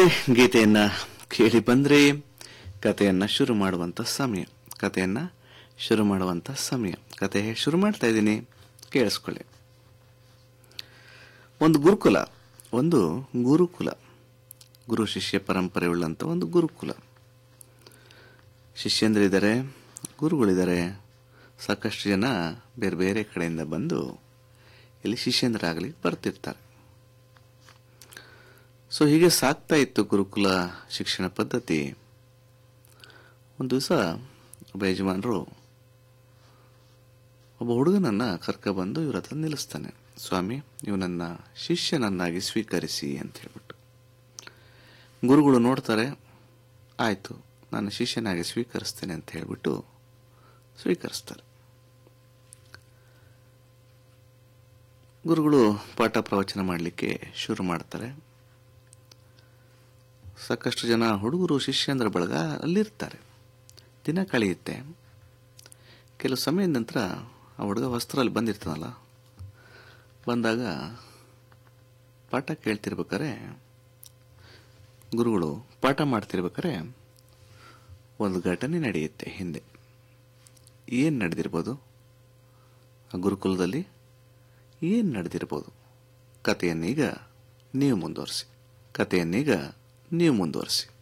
ಗೀತೆಯನ್ನ ಕೇಳಿ ಬಂದ್ರೆ ಕಥೆಯನ್ನ ಶುರು ಮಾಡುವಂತ ಸಮಯ ಕಥೆಯನ್ನ ಶುರು ಮಾಡುವಂತ ಸಮಯ ಕತೆ ಶುರು ಮಾಡ್ತಾ ಇದ್ದೀನಿ ಕೇಳಿಸ್ಕೊಳ್ಳಿ ಒಂದು ಗುರುಕುಲ ಒಂದು ಗುರುಕುಲ ಗುರು ಶಿಷ್ಯ ಪರಂಪರೆ ಉಳ್ಳಂತ ಒಂದು ಗುರುಕುಲ ಶಿಷ್ಯಂದ್ರಿದ್ದಾರೆ ಗುರುಗಳಿದ್ದಾರೆ ಸಾಕಷ್ಟು ಜನ ಬೇರೆ ಬೇರೆ ಕಡೆಯಿಂದ ಬಂದು ಇಲ್ಲಿ ಶಿಷ್ಯಂದ್ರಾಗಲಿ ಬರ್ತಿರ್ತಾರೆ ಸೊ ಹೀಗೆ ಸಾಕ್ತಾ ಇತ್ತು ಗುರುಕುಲ ಶಿಕ್ಷಣ ಪದ್ಧತಿ ಒಂದು ದಿವಸ ಒಬ್ಬ ಯಜಮಾನರು ಒಬ್ಬ ಹುಡುಗನನ್ನ ಕರ್ಕೊಬಂದು ಇವ್ರ ಹತ್ರ ನಿಲ್ಲಿಸ್ತಾನೆ ಸ್ವಾಮಿ ನೀವು ನನ್ನ ಶಿಷ್ಯನನ್ನಾಗಿ ಸ್ವೀಕರಿಸಿ ಅಂತ ಹೇಳ್ಬಿಟ್ಟು ಗುರುಗಳು ನೋಡ್ತಾರೆ ಆಯ್ತು ನಾನು ಶಿಷ್ಯನಾಗಿ ಸ್ವೀಕರಿಸ್ತೇನೆ ಅಂತ ಹೇಳ್ಬಿಟ್ಟು ಸ್ವೀಕರಿಸ್ತಾರೆ ಗುರುಗಳು ಪಾಠ ಪ್ರವಚನ ಮಾಡಲಿಕ್ಕೆ ಶುರು ಮಾಡ್ತಾರೆ ಸಾಕಷ್ಟು ಜನ ಹುಡುಗರು ಶಿಷ್ಯಂದ್ರ ಬಳಗ ಅಲ್ಲಿರ್ತಾರೆ ದಿನ ಕಳೆಯುತ್ತೆ ಕೆಲವು ಸಮಯದ ನಂತರ ಆ ಹುಡುಗ ವಸ್ತ್ರಲ್ಲಿ ಬಂದಿರ್ತಾನಲ್ಲ ಬಂದಾಗ ಪಾಠ ಕೇಳ್ತಿರ್ಬೇಕಾರೆ ಗುರುಗಳು ಪಾಠ ಮಾಡ್ತಿರ್ಬೇಕಾರೆ ಒಂದು ಘಟನೆ ನಡೆಯುತ್ತೆ ಹಿಂದೆ ಏನು ನಡೆದಿರ್ಬೋದು ಆ ಗುರುಕುಲದಲ್ಲಿ ಏನು ನಡೆದಿರ್ಬೋದು ಕಥೆಯನ್ನೀಗ ನೀವು ಮುಂದುವರಿಸಿ ಕಥೆಯನ್ನೀಗ ನೀವು ಮುಂದುವರಿಸಿ